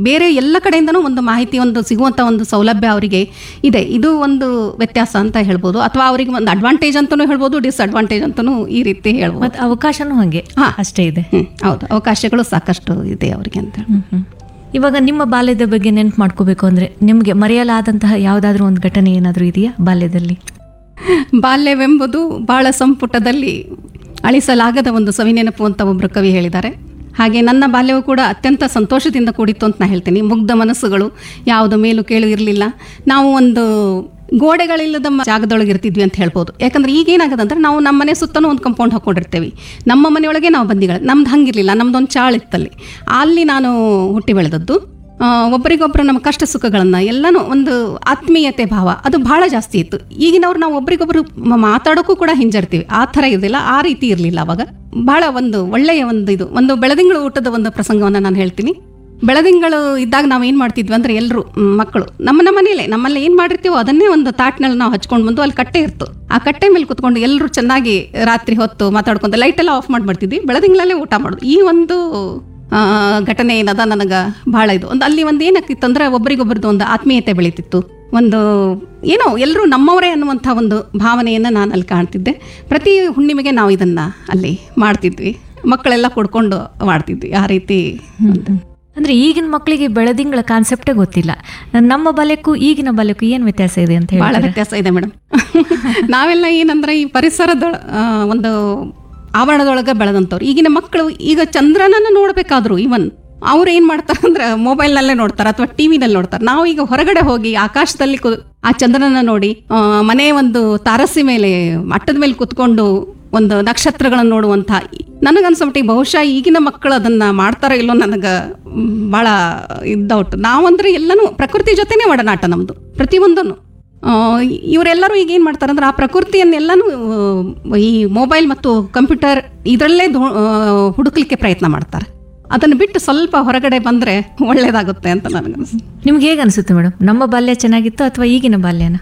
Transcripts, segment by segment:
ಬೇರೆ ಎಲ್ಲ ಕಡೆಯಿಂದನೂ ಒಂದು ಮಾಹಿತಿ ಒಂದು ಸಿಗುವಂಥ ಒಂದು ಸೌಲಭ್ಯ ಅವರಿಗೆ ಇದೆ ಇದು ಒಂದು ವ್ಯತ್ಯಾಸ ಅಂತ ಹೇಳ್ಬೋದು ಅಥವಾ ಅವರಿಗೆ ಒಂದು ಅಡ್ವಾಂಟೇಜ್ ಅಂತಲೂ ಹೇಳ್ಬೋದು ಡಿಸ್ಅಡ್ವಾಂಟೇಜ್ ಅಂತಲೂ ಈ ರೀತಿ ಹೇಳ್ಬೋದು ಮತ್ತೆ ಅವಕಾಶನೂ ಹಾಗೆ ಹಾ. ಅಷ್ಟೇ ಇದೆ ಹ್ಮ್, ಹೌದು ಅವಕಾಶಗಳು ಸಾಕಷ್ಟು ಇದೆ ಅವರಿಗೆ ಅಂತ ಹೇಳಿ ಹ್ಮ್, ಹ್ಮ್. ಇವಾಗ ನಿಮ್ಮ ಬಾಲ್ಯದ ಬಗ್ಗೆ ನೆನ್ಪು ಮಾಡ್ಕೋಬೇಕು ಅಂದ್ರೆ ನಿಮ್ಗೆ ಮರೆಯಲಾದಂತಹ ಯಾವ್ದಾದ್ರು ಒಂದು ಘಟನೆ ಏನಾದ್ರೂ ಇದೆಯಾ ಬಾಲ್ಯದಲ್ಲಿ ಬಾಲ್ಯವೆಂಬುದು ಬಹಳ ಸಂಪುಟದಲ್ಲಿ ಅಳಿಸಲಾಗದ ಒಂದು ಸವಿನೆನಪು ಅಂತ ಒಬ್ಬರು ಕವಿ ಹೇಳಿದ್ದಾರೆ ಹಾಗೆ ನನ್ನ ಬಾಲ್ಯವು ಕೂಡ ಅತ್ಯಂತ ಸಂತೋಷದಿಂದ ಕೂಡಿತ್ತು ಅಂತ ನಾ ಹೇಳ್ತೀನಿ ಮುಗ್ಧ ಮನಸ್ಸುಗಳು ಯಾವುದು ಮೇಲು ಕೇಳು ಇರಲಿಲ್ಲ ನಾವು ಒಂದು ಗೋಡೆಗಳಿಲ್ಲದ ಮ- ಜಾಗದೊಳಗೆ ಇರ್ತಿದ್ವಿ ಅಂತ ಹೇಳ್ಬೋದು ಯಾಕಂದ್ರೆ ಈಗ ಏನಾಗದಂದ್ರೆ ನಾವು ನಮ್ಮ ಮನೆ ಸುತ್ತಲೂ ಒಂದು ಕಂಪೌಂಡ್ ಹಾಕ್ಕೊಂಡಿರ್ತೇವೆ ನಮ್ಮ ಮನೆಯೊಳಗೆ ನಾವು ಬಂದಿಗಳು ನಮ್ದು ಹಂಗಿರಲಿಲ್ಲ ನಮ್ದೊಂದು ಚಾಳ ಇತ್ತಲ್ಲಿ ಅಲ್ಲಿ ನಾನು ಹುಟ್ಟಿ ಬೆಳೆದದ್ದು ಆ, ಒಬ್ಬರಿಗೊಬ್ಬರು ನಮ್ಮ ಕಷ್ಟ ಸುಖಗಳನ್ನು ಎಲ್ಲನೂ ಒಂದು ಆತ್ಮೀಯತೆ ಭಾವ ಅದು ಬಹಳ ಜಾಸ್ತಿ ಇತ್ತು ಈಗಿನವ್ರು ನಾವು ಒಬ್ರಿಗೊಬ್ರು ಮ- ಮಾತಾಡೋಕ್ಕೂ ಕೂಡ ಹಿಂಜರ್ತೀವಿ ಆ ಥರ ಇರಲಿಲ್ಲ ಆ ರೀತಿ ಇರಲಿಲ್ಲ ಅವಾಗ ಬಹಳ ಒಂದು ಒಳ್ಳೆಯ ಒಂದು ಇದು ಒಂದು ಬೆಳದಿಂಗಳು ಊಟದ ಒಂದು ಪ್ರಸಂಗವನ್ನು ನಾನು ಹೇಳ್ತೀನಿ ಬೆಳದಿಂಗಳು ಇದ್ದಾಗ ನಾವು ಏನು ಮಾಡ್ತಿದ್ವಿ ಅಂದರೆ ಎಲ್ಲರೂ ಮಕ್ಕಳು ನಮ್ಮ ನಮ್ಮ ಮನೇಲೆ ನಮ್ಮಲ್ಲಿ ಏನು ಮಾಡಿರ್ತೀವೋ ಅದನ್ನೇ ಒಂದು ತಾಟ್ನಲ್ಲಿ ನಾವು ಹಚ್ಕೊಂಡು ಬಂದು ಅಲ್ಲಿ ಕಟ್ಟೆ ಇರ್ತು ಆ ಕಟ್ಟೆ ಮೇಲೆ ಕುತ್ಕೊಂಡು ಎಲ್ಲರೂ ಚೆನ್ನಾಗಿ ರಾತ್ರಿ ಹೊತ್ತು ಮಾತಾಡ್ಕೊಂಡು ಲೈಟ್ ಎಲ್ಲ ಆಫ್ ಮಾಡಿ ಮಾಡ್ತಿದ್ವಿ ಬೆಳದಿಂಗಳಲ್ಲೇ ಊಟ ಮಾಡೋದು ಈ ಒಂದು ಆ, ಘಟನೆ ಏನದ ನನಗೆ ಭಾಳ ಇದು ಒಂದು ಅಲ್ಲಿ ಒಂದು ಏನಾಗ್ತಿತ್ತು ಅಂದ್ರೆ ಒಬ್ರಿಗೊಬ್ರದ್ದು ಒಂದು ಆತ್ಮೀಯತೆ ಬೆಳೀತಿತ್ತು ಒಂದು ಏನೋ ಎಲ್ಲರೂ ನಮ್ಮವರೇ ಅನ್ನುವಂಥ ಒಂದು ಭಾವನೆಯನ್ನು ನಾನು ಅಲ್ಲಿ ಕಾಣ್ತಿದ್ದೆ ಪ್ರತಿ ಹುಣ್ಣಿಮೆಗೆ ನಾವು ಇದನ್ನು ಅಲ್ಲಿ ಮಾಡ್ತಿದ್ವಿ ಮಕ್ಕಳೆಲ್ಲ ಕೊಡ್ಕೊಂಡು ಮಾಡ್ತಿದ್ವಿ ಆ ರೀತಿ ಒಂದು ಅಂದ್ರೆ ಈಗಿನ ಮಕ್ಕಳಿಗೆ ಬೆಳದಿಂಗಳ ಕಾನ್ಸೆಪ್ಟೇ ಗೊತ್ತಿಲ್ಲ ನಮ್ಮ ಬಾಲ್ಯಕ್ಕೂ ಈಗಿನ ಬಾಲ್ಯಕ್ಕೂ ಏನ್ ವ್ಯತ್ಯಾಸ ಇದೆ ಅಂತ ಭಾಳ ಹೇಳಿ ವ್ಯತ್ಯಾಸ ಇದೆ ಮೇಡಮ್ ನಾವೆಲ್ಲ ಏನಂದ್ರೆ ಈ ಪರಿಸರದ ಆ, ಒಂದು ಆವರಣದೊಳಗೆ ಬೆಳೆದಂಥವ್ರು ಈಗಿನ ಮಕ್ಕಳು ಈಗ ಚಂದ್ರನನ್ನು ನೋಡಬೇಕಾದ್ರು ಇವನ್ ಅವ್ರು ಏನು ಮಾಡ್ತಾರೆ ಅಂದ್ರೆ ಮೊಬೈಲ್ನಲ್ಲೇ ನೋಡ್ತಾರೆ ಅಥವಾ ಟಿ ವಿನಲ್ಲಿ ನೋಡ್ತಾರೆ ನಾವು ಈಗ ಹೊರಗಡೆ ಹೋಗಿ ಆಕಾಶದಲ್ಲಿ ಕು ಆ ಚಂದ್ರನ ನೋಡಿ ಆ, ಮನೆ ಒಂದು ತಾರಸಿ ಮೇಲೆ ಮಟ್ಟದ ಮೇಲೆ ಕುತ್ಕೊಂಡು ಒಂದು ನಕ್ಷತ್ರಗಳನ್ನು ನೋಡುವಂಥ ನನಗನ್ಸಮಟ್ಟಿಗೆ ಬಹುಶಃ ಈಗಿನ ಮಕ್ಕಳು ಅದನ್ನು ಮಾಡ್ತಾರೋ ಇಲ್ಲೋ ನನಗೆ ಭಾಳ ಇದ್ದೌಟ್ ನಾವಂದ್ರೆ ಎಲ್ಲನೂ ಪ್ರಕೃತಿ ಜೊತೆನೇ ಒಡನಾಟ ನಮ್ಮದು ಪ್ರತಿಯೊಂದನ್ನು ಆ, ಇವರೆಲ್ಲರೂ ಈಗ ಏನು ಮಾಡ್ತಾರೆ ಅಂದ್ರೆ ಆ ಪ್ರಕೃತಿಯನ್ನೆಲ್ಲನೂ ಆ, ಈ ಮೊಬೈಲ್ ಮತ್ತು ಕಂಪ್ಯೂಟರ್ ಇದರಲ್ಲೇ ಧೋ- ಆ, ಹುಡುಕ್ಲಿಕ್ಕೆ ಪ್ರಯತ್ನ ಮಾಡ್ತಾರೆ ಅದನ್ನು ಬಿಟ್ಟು ಸ್ವಲ್ಪ ಹೊರಗಡೆ ಬಂದರೆ ಒಳ್ಳೇದಾಗುತ್ತೆ ಅಂತ ನನಗನ್ಸುತ್ತೆ ನಿಮ್ಗೆ ಹೇಗೆ ಅನ್ಸುತ್ತೆ ಮೇಡಮ್ ನಮ್ಮ ಬಾಲ್ಯ ಚೆನ್ನಾಗಿತ್ತು ಅಥವಾ ಈಗಿನ ಬಾಲ್ಯನ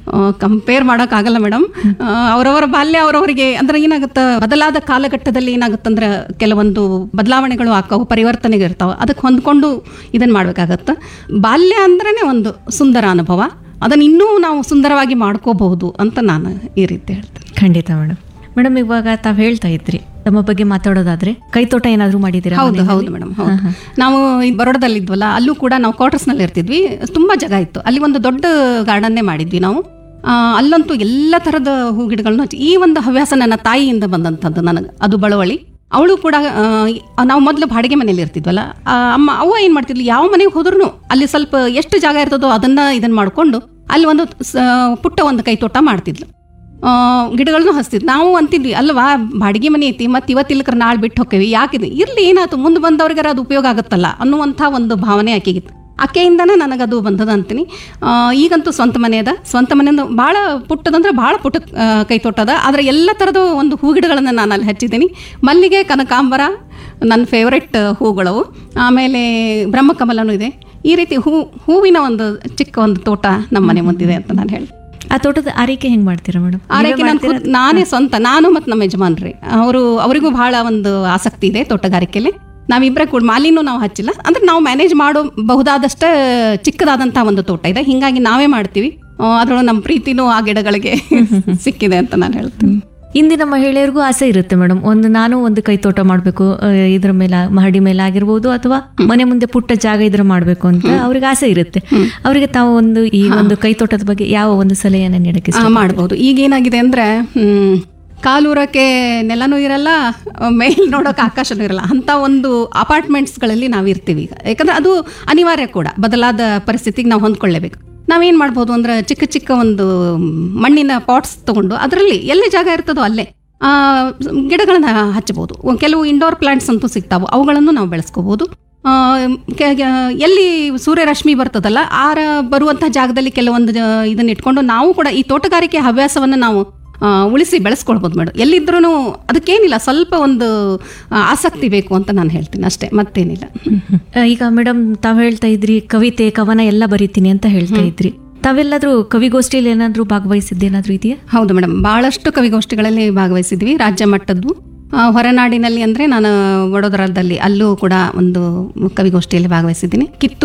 ಕಂಪೇರ್ ಮಾಡೋಕ್ಕಾಗಲ್ಲ ಮೇಡಮ್ ಅವರವರ ಬಾಲ್ಯ ಅವರವರಿಗೆ ಅಂದ್ರೆ ಏನಾಗುತ್ತೆ ಬದಲಾದ ಕಾಲಘಟ್ಟದಲ್ಲಿ ಏನಾಗುತ್ತಂದ್ರೆ ಕೆಲವೊಂದು ಬದಲಾವಣೆಗಳು ಆಕವು ಪರಿವರ್ತನೆಗೆ ಇರ್ತಾವೆ ಅದಕ್ಕೆ ಹೊಂದ್ಕೊಂಡು ಇದನ್ನು ಮಾಡ್ಬೇಕಾಗತ್ತೆ ಬಾಲ್ಯ ಅಂದ್ರೇ ಒಂದು ಸುಂದರ ಅನುಭವ ಅದನ್ನು ಇನ್ನೂ ನಾವು ಸುಂದರವಾಗಿ ಮಾಡ್ಕೋಬಹುದು ಅಂತ ನಾನು ಈ ರೀತಿ ಹೇಳ್ತೇನೆ ಖಂಡಿತ ಮೇಡಮ್ ಮೇಡಮ್ ಇವಾಗ ತಾವ್ ಹೇಳ್ತಾ ಇದ್ರಿ ತಮ್ಮ ಬಗ್ಗೆ ಮಾತಾಡೋದಾದ್ರೆ ಕೈತೋಟ ಏನಾದ್ರೂ ಮಾಡಿದ್ದೀರಾ ಹೌದು ಮನೆಯಲ್ಲಿ? ಹೌದು ಮೇಡಮ್ ಹೌದು ನಾವು ಈ ಬರೋಡದಲ್ಲಿ ಇದ್ವಲ್ಲ ಅಲ್ಲೂ ಕೂಡ ನಾವು ಕ್ವಾರ್ಟರ್ಸ್ನಲ್ಲಿ ಇರ್ತಿದ್ವಿ ತುಂಬ ಜಾಗ ಇತ್ತು ಅಲ್ಲಿ ಒಂದು ದೊಡ್ಡ ಗಾರ್ಡನ್ನೇ ಮಾಡಿದ್ವಿ ನಾವು ಆ, ಅಲ್ಲಂತೂ ಎಲ್ಲ ಥರದ ಹೂ ಗಿಡಗಳನ್ನು ಹಚ್ಚಿ ಈ ಒಂದು ಹವ್ಯಾಸ ನನ್ನ ತಾಯಿಯಿಂದ ಬಂದಂಥದ್ದು ನನಗೆ ಅದು ಬಳವಳಿ ಅವಳು ಕೂಡ ಆ, ನಾವು ಮೊದಲು ಬಾಡಿಗೆ ಮನೇಲಿ ಇರ್ತಿದ್ವಲ್ಲ ಆ, ಅಮ್ಮ ಅವ್ವ ಏನು ಮಾಡ್ತಿದ್ಲು ಯಾವ ಮನೆಗೆ ಹೋದ್ರೂ ಅಲ್ಲಿ ಸ್ವಲ್ಪ ಎಷ್ಟು ಜಾಗ ಇರ್ತದೋ ಅದನ್ನ ಇದನ್ನ ಮಾಡಿಕೊಂಡು ಅಲ್ಲಿ ಒಂದು ಸ- ಪುಟ್ಟ ಒಂದು ಕೈ ತೋಟ ಮಾಡ್ತಿದ್ಲು ಆ, ಗಿಡಗಳನ್ನು ಹಚ್ತಿದ್ವಿ ನಾವು ಅಂತಿದ್ವಿ ಅಲ್ವಾ ಬಾಡಿಗೆ ಮನೆ ಐತಿ ಮತ್ತು ಇವತ್ತಿಲ್ಲಕ್ರ ನಾಳೆ ಬಿಟ್ಟು ಹೋಕ್ಕೇವಿ ಯಾಕಿದೆ ಇರಲಿ ಏನಾಯ್ತು ಮುಂದೆ ಬಂದವ್ರಿಗಾರ ಅದು ಉಪಯೋಗ ಆಗುತ್ತಲ್ಲ ಅನ್ನುವಂಥ ಒಂದು ಭಾವನೆ ಆಕೆಗಿತ್ತು ಆಕೆಯಿಂದನೇ ನನಗದು ಬಂದದ ಅಂತೀನಿ ಆ, ಈಗಂತೂ ಸ್ವಂತ ಮನೆ ಅದ ಸ್ವಂತ ಮನೆಯಿಂದ ಭಾಳ ಪುಟ್ಟದಂದ್ರೆ ಭಾಳ ಪುಟ್ಟ ಆ, ಕೈ ತೋಟ ಅದ ಆದರೆ ಎಲ್ಲ ಥರದ ಒಂದು ಹೂ ಗಿಡಗಳನ್ನು ನಾನು ಅಲ್ಲಿ ಹಚ್ಚಿದ್ದೀನಿ ಮಲ್ಲಿಗೆ ಕನಕಾಂಬರ ನನ್ನ ಫೇವ್ರೆಟ್ ಹೂಗಳವು ಆಮೇಲೆ ಬ್ರಹ್ಮಕಮಲನೂ ಇದೆ ಈ ರೀತಿ ಹೂ ಹೂವಿನ ಒಂದು ಚಿಕ್ಕ ಒಂದು ತೋಟ ನಮ್ಮ ಮನೆ ಮುಂದಿದೆ ಅಂತ ನಾನು ಹೇಳಿ ಆ ತೋಟದ ಆರೈಕೆ ಹೆಂಗ್ ಮಾಡ್ತೀರಾ ಮೇಡಮ್ ಆರೈಕೆ ನಾನು ಖುದ್- ನಾನೇ ಸ್ವಂತ ನಾನು ಮತ್ತು ನಮ್ಮ ಯಜಮಾನ್ರಿ ಅವರು ಅವರಿಗೂ ಬಹಳ ಒಂದು ಆಸಕ್ತಿ ಇದೆ ತೋಟಗಾರಿಕೆಯಲ್ಲಿ ನಾವಿಬ್ಬರೇ ಕೂಡ ಮಾಲಿನೂ ನಾವು ಹಚ್ಚಿಲ್ಲ ಅಂದ್ರೆ ನಾವು ಮ್ಯಾನೇಜ್ ಮಾಡೋ ಬಹುದಾದಷ್ಟ ಚಿಕ್ಕದಾದಂಥ ಒಂದು ತೋಟ ಇದೆ ಹಿಂಗಾಗಿ ನಾವೇ ಮಾಡ್ತೀವಿ ಅದರೊಳಗೆ ನಮ್ಮ ಪ್ರೀತಿನೂ ಆ ಗಿಡಗಳಿಗೆ ಸಿಕ್ಕಿದೆ ಅಂತ ನಾನು ಹೇಳ್ತೀನಿ ಇಂದಿನ ಮಹಿಳೆಯರಿಗೂ ಆಸೆ ಇರುತ್ತೆ ಮೇಡಮ್ ಒಂದು ನಾನು ಒಂದು ಕೈತೋಟ ಮಾಡಬೇಕು ಇದ್ರ ಮೇಲೆ ಮಹಡಿ ಮೇಲೆ ಆಗಿರ್ಬೋದು ಅಥವಾ ಮನೆ ಮುಂದೆ ಪುಟ್ಟ ಜಾಗ ಇದ್ರ ಮಾಡಬೇಕು ಅಂತ ಅವ್ರಿಗೆ ಆಸೆ ಇರುತ್ತೆ ಅವರಿಗೆ ತಾವು ಒಂದು ಈ ಒಂದು ಕೈತೋಟದ ಬಗ್ಗೆ ಯಾವ ಒಂದು ಸಲಹೆಯನ್ನು ನೀಡಕ್ಕೆ ಆ, ಮಾಡ್ಬೋದು ಈಗ ಏನಾಗಿದೆ ಅಂದ್ರೆ ಹ್ಮ್, ಕಾಲೂರಕ್ಕೆ ನೆಲನೂ ಇರಲ್ಲ ಮೇಲ್ ನೋಡೋಕೆ ಆಕಾಶನೂ ಇರಲ್ಲ ಅಂತ ಒಂದು ಅಪಾರ್ಟ್ಮೆಂಟ್ಸ್ಗಳಲ್ಲಿ ನಾವು ಇರ್ತೀವಿ ಈಗ ಯಾಕಂದ್ರೆ ಅದು ಅನಿವಾರ್ಯ ಕೂಡ ಬದಲಾದ ಪರಿಸ್ಥಿತಿಗೆ ನಾವು ಹೊಂದ್ಕೊಳ್ಳೇಬೇಕು ನಾವೇನು ಮಾಡ್ಬೋದು ಅಂದ್ರೆ ಚಿಕ್ಕ ಚಿಕ್ಕ ಒಂದು ಮಣ್ಣಿನ ಪಾಟ್ಸ್ ತಗೊಂಡು ಅದರಲ್ಲಿ ಎಲ್ಲಿ ಜಾಗ ಇರ್ತದೋ ಅಲ್ಲೇ ಆ, ಗಿಡಗಳನ್ನ ಹಚ್ಚಬಹುದು ಕೆಲವು ಇಂಡೋರ್ ಪ್ಲಾಂಟ್ಸ್ ಅಂತೂ ಸಿಗ್ತಾವೆ ಅವುಗಳನ್ನು ನಾವು ಬೆಳೆಸ್ಕೋಬಹುದು ಆ, ಕೆ- ಕೆ- ಎಲ್ಲಿ ಸೂರ್ಯರಶ್ಮಿ ಬರ್ತದಲ್ಲ ಆರ ಬರುವಂಥ ಜಾಗದಲ್ಲಿ ಕೆಲವೊಂದು ಜ- ಇದನ್ನ ಇಟ್ಕೊಂಡು ನಾವು ಕೂಡ ಈ ತೋಟಗಾರಿಕೆ ಹವ್ಯಾಸವನ್ನು ನಾವು ಆ, ಉಳಿಸಿ ಬೆಳೆಸ್ಕೊಳ್ಬೋದು ಮೇಡಮ್ ಎಲ್ಲಿದ್ರೂ ಅದಕ್ಕೇನಿಲ್ಲ ಸ್ವಲ್ಪ ಒಂದು ಆ, ಆಸಕ್ತಿ ಬೇಕು ಅಂತ ನಾನು ಹೇಳ್ತೀನಿ ಅಷ್ಟೇ ಮತ್ತೇನಿಲ್ಲ ಆ, ಈಗ ಮೇಡಮ್ ತಾವ್ ಹೇಳ್ತಾ ಇದ್ರಿ ಕವಿತೆ ಕವನ ಎಲ್ಲ ಬರೀತೀನಿ ಅಂತ ಹೇಳ್ತಾ ಇದ್ರಿ ತಾವೆಲ್ಲಾದ್ರೂ ಕವಿಗೋಷ್ಠಿಯಲ್ಲಿ ಏನಾದ್ರೂ ಭಾಗವಹಿಸಿದ್ದೇನಾದ್ರೂ ಇದೆಯಾ ಹೌದು ಮೇಡಮ್ ಭಾಳಷ್ಟು ಕವಿಗೋಷ್ಠಿಗಳಲ್ಲಿ ಭಾಗವಹಿಸಿದ್ವಿ ರಾಜ್ಯ ಮಟ್ಟದ್ದು ಆ, ಹೊರನಾಡಿನಲ್ಲಿ ಅಂದರೆ ನಾನು ವಡೋದರಾದಲ್ಲಿ ಅಲ್ಲೂ ಕೂಡ ಒಂದು ಕವಿಗೋಷ್ಠಿಯಲ್ಲಿ ಭಾಗವಹಿಸಿದ್ದೀನಿ ಕಿತ್ತು